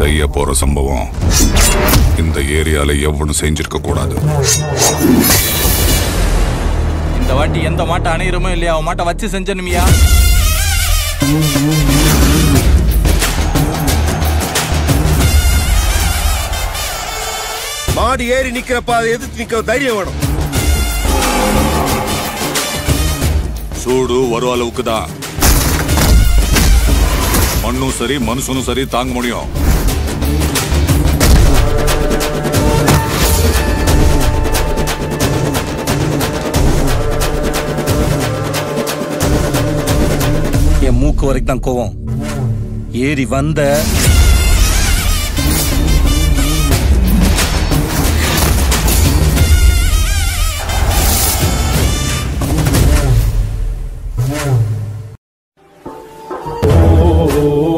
செய்ய போற சம்பவம் இந்த ஏரியால எவனும் செஞ்சிருக்க கூடாது இந்த வாட்டி எந்த மாட்டை அணையிறமோ இல்லையா அவன் மாட்டை வச்சு செஞ்சனுமியா மாடு ஏறி நிக்கிறப்ப அதை எதிர்த்து நிக்க தைரியம் வேணும் சூடு வரும் அளவுக்கு தான் மண்ணும் சரி மனுஷனும் சரி தாங்க முடியும் என் மூக்கு வரைக்கும் தான் கோவம் ஏறி வந்த ஓ